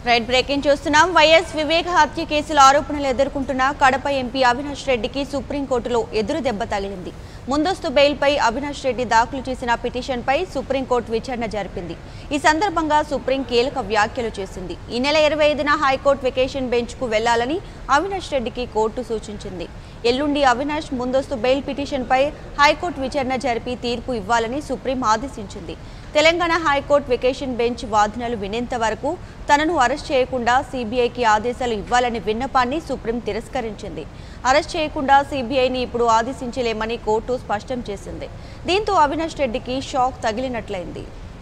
right breaking చూస్తున్నాం YS Viveka హత్య కేసుల ఆరోపణలు ఎదుర్కొంటున్న కడప ఎంపీ అవినాష్ రెడ్డికి సుప్రీంకోర్టులో ఎదురు దెబ్బ తగిలింది ముందస్తు బెయిల్పై అవినాష్ రెడ్డి దాఖలు చేసిన పిటిషన్పై సుప్రీంకోర్టు విచారణ జరిపింది ఈ సందర్భంగా సుప్రీం కీలక వ్యాఖ్యలు చేసింది ఈ నెల ఇరవై ఐదున హైకోర్టు వెకేషన్ బెంచ్కు వెళ్లాలని అవినాష్ రెడ్డికి కోర్టు సూచించింది ఎల్లుండి అవినాష్ ముందస్తు బెయిల్ పిటిషన్పై హైకోర్టు విచారణ జరిపి తీర్పు ఇవ్వాలని సుప్రీం ఆదేశించింది తెలంగాణ హైకోర్టు వెకేషన్ బెంచ్ వాదనలు వినేంత వరకు తనను అరెస్ట్ చేయకుండా సీబీఐకి ఆదేశాలు ఇవ్వాలని విన్నపాన్ని సుప్రీం తిరస్కరించింది అరెస్ట్ చేయకుండా సీబీఐని ఇప్పుడు ఆదేశించలేమని కోర్టు స్పష్టం చేసింది దీంతో అవినాష్ రెడ్డికి షాక్ తగిలినట్లయింది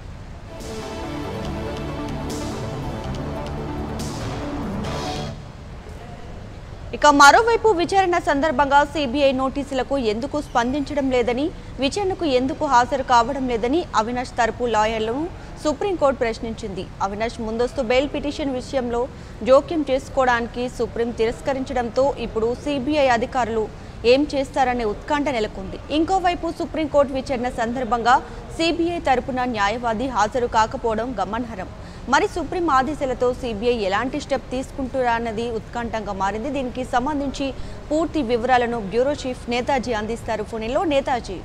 ఇక మరోవైపు విచారణ సందర్భంగా సిబిఐ నోటీసులకు ఎందుకు స్పందించడం లేదని విచారణకు ఎందుకు హాజరు కావడం లేదని అవినాష్ తరపు లాయర్లను సుప్రీంకోర్టు ప్రశ్నించింది అవినాష్ ముందస్తు బెయిల్ పిటిషన్ విషయంలో జోక్యం చేసుకోవడానికి సుప్రీం తిరస్కరించడంతో ఇప్పుడు సిబిఐ అధికారులు ఏం చేస్తారనే ఉత్కంఠ నెలకొంది ఇంకోవైపు సుప్రీంకోర్టు విచారణ సందర్భంగా సిబిఐ తరపున న్యాయవాది హాజరు కాకపోవడం గమనార్హం మరి సుప్రీం ఆదేశాలతో సిబిఐ ఎలాంటి స్టెప్ తీసుకుంటున్నారన్నది ఉత్కంఠంగా మారింది దీనికి సంబంధించి పూర్తి వివరాలను బ్యూరో చీఫ్ నేతాజీ అందిస్తారు ఫోన్లో నేతాజీ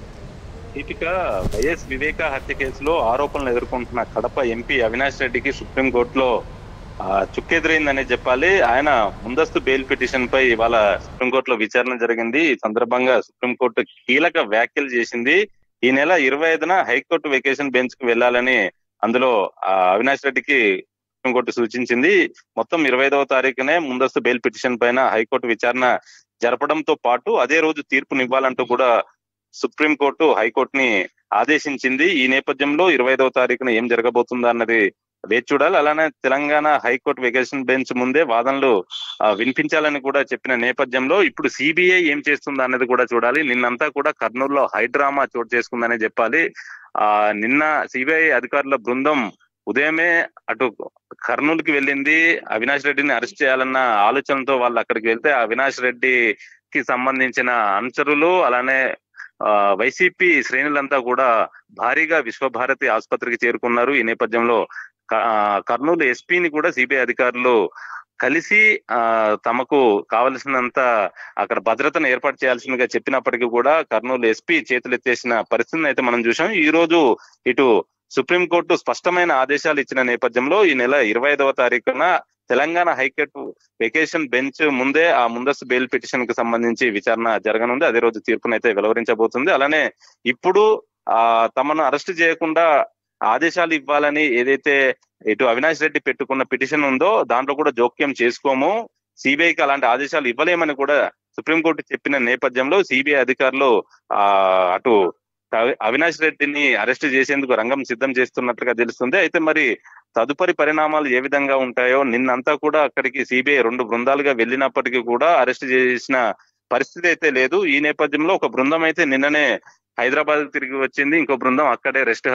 దీపిక వైఎస్ వివేక హత్య కేసులో ఆరోపణలు ఎదుర్కొంటున్న కడప ఎంపీ అవినాష్ రెడ్డికి సుప్రీంకోర్టులో ఆ, చుక్కెదురైందనే చెప్పాలి ఆయన ముందస్తు బెయిల్ పిటిషన్ పై ఇవాళ సుప్రీంకోర్టులో విచారణ జరిగింది ఈ సందర్భంగా సుప్రీంకోర్టు కీలక వ్యాఖ్యలు చేసింది ఈ నెల ఇరవై ఐదున హైకోర్టు వెకేషన్ బెంచ్ కు వెళ్లాలని అందులో ఆ, అవినాష్ రెడ్డికి సుప్రీంకోర్టు సూచించింది మొత్తం ఇరవై ఐదవ తారీఖునే ముందస్తు బెయిల్ పిటిషన్ పైన హైకోర్టు విచారణ జరపడంతో పాటు అదే రోజు తీర్పునివ్వాలంటూ కూడా సుప్రీంకోర్టు హైకోర్టుని ఆదేశించింది ఈ నేపథ్యంలో ఇరవై ఐదవ తారీఖున ఏం జరగబోతుందా అన్నది వేచి చూడాలి అలానే తెలంగాణ హైకోర్టు వెకేషన్ బెంచ్ ముందే వాదనలు ఆ, వినిపించాలని కూడా చెప్పిన నేపథ్యంలో ఇప్పుడు సిబిఐ ఏం చేస్తుందా అన్నది కూడా చూడాలి నిన్నంతా కూడా కర్నూలులో హైడ్రామా చోటు చేసుకుందనే చెప్పాలి ఆ నిన్న సిబిఐ అధికారుల బృందం ఉదయమే అటు కర్నూలుకి వెళ్ళింది అవినాష్ రెడ్డిని అరెస్ట్ చేయాలన్న ఆలోచనతో వాళ్ళు అక్కడికి వెళ్తే అవినాష్ రెడ్డికి సంబంధించిన అనుచరులు అలానే ఆ, వైసీపీ శ్రేణులంతా కూడా భారీగా విశ్వభారతి ఆసుపత్రికి చేరుకున్నారు ఈ నేపథ్యంలో క- ఆ, కర్నూలు ఎస్పీని కూడా సిబిఐ అధికారులు కలిసి ఆ తమకు కావలసినంత అక్కడ భద్రతను ఏర్పాటు చేయాల్సిందిగా చెప్పినప్పటికీ కూడా కర్నూలు ఎస్పీ చేతులు ఎత్తేసిన పరిస్థితిని అయితే మనం చూసాం ఈ రోజు ఇటు సుప్రీంకోర్టు స్పష్టమైన ఆదేశాలు ఇచ్చిన నేపథ్యంలో ఈ నెల ఇరవై ఐదవ తారీఖున తెలంగాణ హైకోర్టు వెకేషన్ బెంచ్ ముందే ఆ ముందస్తు బెయిల్ పిటిషన్ కు సంబంధించి విచారణ జరగనుంది అదే రోజు తీర్పునైతే వెలువరించబోతుంది అలానే ఇప్పుడు ఆ తమను అరెస్ట్ చేయకుండా ఆదేశాలు ఇవ్వాలని ఏదైతే ఇటు అవినాష్ రెడ్డి పెట్టుకున్న పిటిషన్ ఉందో దాంట్లో కూడా జోక్యం చేసుకోము సిబిఐకి అలాంటి ఆదేశాలు ఇవ్వలేమని కూడా సుప్రీంకోర్టు చెప్పిన నేపథ్యంలో సిబిఐ అధికారులు ఆ అటు అవి- అవినాష్ రెడ్డిని అరెస్ట్ చేసేందుకు రంగం సిద్ధం చేస్తున్నట్లుగా తెలుస్తుంది అయితే మరి తదుపరి పరిణామాలు ఏ విధంగా ఉంటాయో నిన్నంతా కూడా అక్కడికి సిబిఐ రెండు బృందాలుగా వెళ్ళినప్పటికీ కూడా అరెస్ట్ చేసిన పరిస్థితి అయితే లేదు ఈ నేపథ్యంలో ఒక బృందం అయితే నిన్ననే హైదరాబాద్ తిరిగి వచ్చింది ఇంకో బృందం అక్కడే రెస్ట్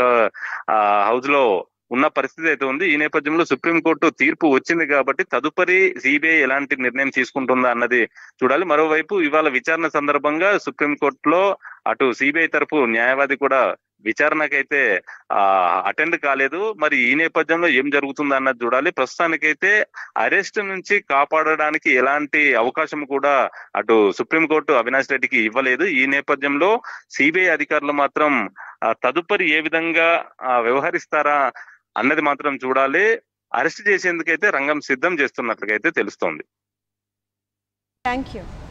హౌస్ లో ఉన్న పరిస్థితి అయితే ఉంది ఈ నేపథ్యంలో సుప్రీంకోర్టు తీర్పు వచ్చింది కాబట్టి తదుపరి సిబిఐ ఎలాంటి నిర్ణయం తీసుకుంటుందా అన్నది చూడాలి మరోవైపు ఇవాళ విచారణ సందర్భంగా సుప్రీంకోర్టులో అటు సిబిఐ తరపు న్యాయవాది కూడా విచారణకైతే ఆ అటెండ్ కాలేదు మరి ఈ నేపథ్యంలో ఏం జరుగుతుందా అన్నది చూడాలి ప్రస్తుతానికైతే అరెస్ట్ నుంచి కాపాడడానికి ఎలాంటి అవకాశం కూడా అటు సుప్రీంకోర్టు అవినాష్ రెడ్డికి ఇవ్వలేదు ఈ నేపథ్యంలో సిబిఐ అధికారులు మాత్రం ఆ, తదుపరి ఏ విధంగా ఆ, వ్యవహరిస్తారా అన్నది మాత్రం చూడాలి అరెస్ట్ చేసేందుకైతే రంగం సిద్ధం చేస్తున్నట్లుగా అయితే తెలుస్తోంది థ్యాంక్ యూ